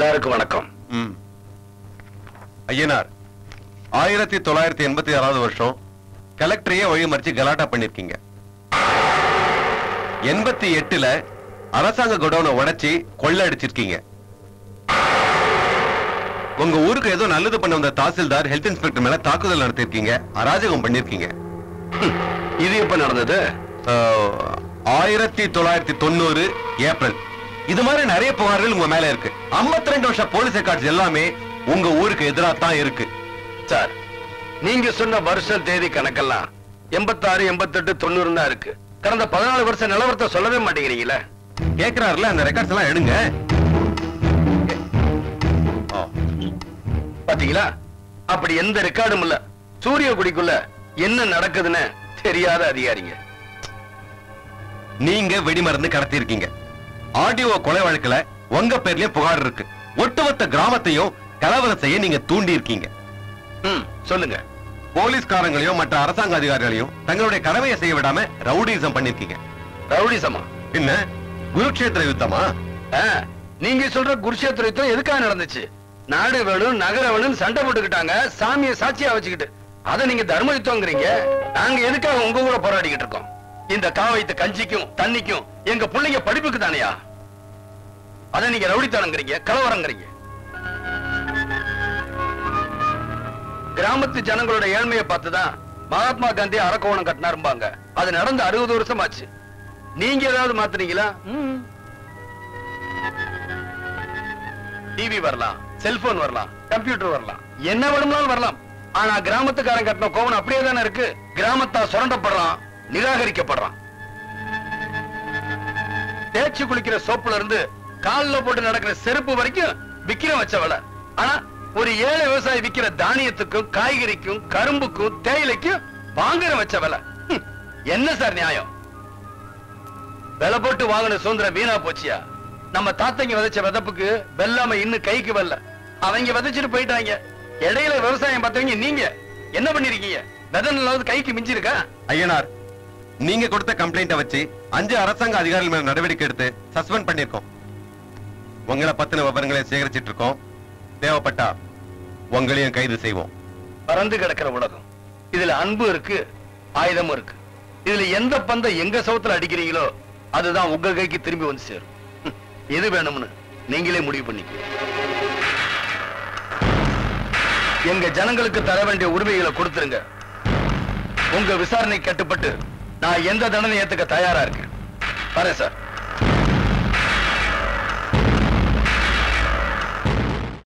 எல்லாருக்கும் வணக்கம் ம். ஐயனார் ஆயிரத்தி தொள்ளாயிரத்தி எண்பத்தி ஆறாவது வருஷம் கலெக்டரையே வழிமறிச்சு கலாட்டா பண்ணிருக்கீங்க எண்பத்தி எட்டுல அரசாங்க குடோனை உடைச்சி கொள்ளை அடிச்சிருக்கீங்க உங்க ஊருக்கு ஏதோ நல்லது பண்ண வந்த தாசில்தார் ஹெல்த் இன்ஸ்பெக்டர் மேல தாக்குதல் நடத்திருக்கீங்க அராஜகம் பண்ணிருக்கீங்க இது எப்ப நடந்தது ஆயிரத்தி தொள்ளாயிரத்தி தொண்ணூறு ஏப்ரல் இது மாதிரி நிறைய புகார்கள் உங்க மேல இருக்கு 52 ரெண்டு வருஷம் போலீஸ் ரெக்கார்ட்ஸ் எல்லாமே உங்க ஊருக்கு எதிரா தான் இருக்கு சார் நீங்க சொன்ன வருஷம் தேதி கணக்கெல்லாம் எண்பத்தாறு எண்பத்தெட்டு தொண்ணூறு தான் இருக்கு கடந்த பதினாலு வருஷம் நிலவரத்தை சொல்லவே மாட்டேங்கிறீங்களே கேக்குறாருல அந்த ரெக்கார்ட்ஸ் எல்லாம் எடுங்க ஆ, பாத்தீங்களா அப்படி எந்த ரெக்கார்டும் இல்ல சூரிய குடிக்குள்ள என்ன நடக்குதுன்னு தெரியாத அதிகாரிங்க நீங்க வெடிமருந்து கடத்திருக்கீங்க ஆடியோ கொலை வழக்குல உங்க பேர்லயே புகார் இருக்கு ஒட்டுமொத்த கிராமத்தையும் கலவரம் செய்ய நீங்க தூண்டி இருக்கீங்க ம் சொல்லுங்க போலீஸ்காரங்களையும் மற்ற அரசாங்க அதிகாரிகளையும் தங்களுடைய கடமையை செய்ய விடாம ரவுடிசம் பண்ணிருக்கீங்க ரவுடிசமா என்ன குருக்ஷேத்திர யுத்தமா ஆ, நீங்க சொல்ற குருஷேத்திர யுத்தம் எதுக்காக நடந்துச்சு நாடு வேணும் நகர வேணும் சண்டை போட்டுக்கிட்டாங்க சாமியை சாட்சியா வச்சுக்கிட்டு அத நீங்க தர்ம யுத்தம்ங்கிறீங்க நாங்க எதுக்காக உங்க கூட போராடிக்கிட்டு இருக்கோம் இந்த காவைத்து கஞ்சிக்கும் தண்ணிக்கும் எங்க பிள்ளைங்க படிப்புக்கு தானையா அத நீங்க ரவுடித்தனங்கிறீங்க கலவரங்கிறீங்க கிராமத்து ஜனங்களோட ஏழ்மையை பார்த்துதான் மகாத்மா காந்தி அரக்கோணம் கட்டினாரும்பாங்க அது நடந்து அறுபது வருஷம் ஆச்சு நீங்க ஏதாவது மாத்துறீங்களா டிவி வரலாம் செல்போன் வரலாம் கம்ப்யூட்டர் வரலாம் என்ன வேணும்னாலும் வரலாம் ஆனா கிராமத்துக்காரன் கட்டின கோவன் அப்படியே தானே இருக்கு கிராமத்தா சுரண்டப்படுறான் நிராகரிக்கப்படுறான் தேய்ச்சி குளிக்கிற சோப்புல இருந்து கால்ல போட்டு நடக்கிற செருப்பு வரைக்கும் விக்கிர வச்ச விலை ஆனா ஒரு ஏழை விவசாயி விக்கிற தானியத்துக்கும் காய்கறிக்கும் கரும்புக்கும் தேயிலைக்கும் வாங்குற வச்ச விலை ஹம், என்ன சார் நியாயம் விலை போட்டு வாங்கின சுதந்திரம் வீணா போச்சியா நம்ம தாத்தங்க விதைச்ச விதப்புக்கு வெள்ளாம இன்னும் கைக்கு வரல அவங்க விதைச்சிட்டு போயிட்டாங்க இடையில விவசாயம் பார்த்தவங்க நீங்க என்ன பண்ணிருக்கீங்க விதை நல்லாவது கைக்கு மிஞ்சி இருக்கா ஐயனார் நீங்க கொடுத்த கம்ப்ளைண்ட வச்சு அஞ்சு அரசாங்க அதிகாரிகள் மேல நடவடிக்கை எடுத்து சஸ்பெண்ட் பண்ணிருக்கோம் உங்களை பத்தின விவரங்களை சேகரிச்சிட்டு இருக்கோம் தேவைப்பட்டா உங்களையும் கைது செய்வோம் பறந்து கிடக்கிற உலகம் இதுல அன்பு இருக்கு ஆயுதமும் இருக்கு இதுல எந்த பந்தை எங்க சவுத்துல அடிக்கிறீங்களோ அதுதான் உங்க கைக்கு திரும்பி வந்து சேரும் ஹம், எது வேணும்னு நீங்களே முடிவு பண்ணிக்க எங்க ஜனங்களுக்கு தர வேண்டிய உரிமைகளை கொடுத்துருங்க உங்க விசாரணை கட்டுப்பட்டு நான் எந்த தண்டனை ஏத்துக்க தயாரா இருக்கேன் வரேன் சார்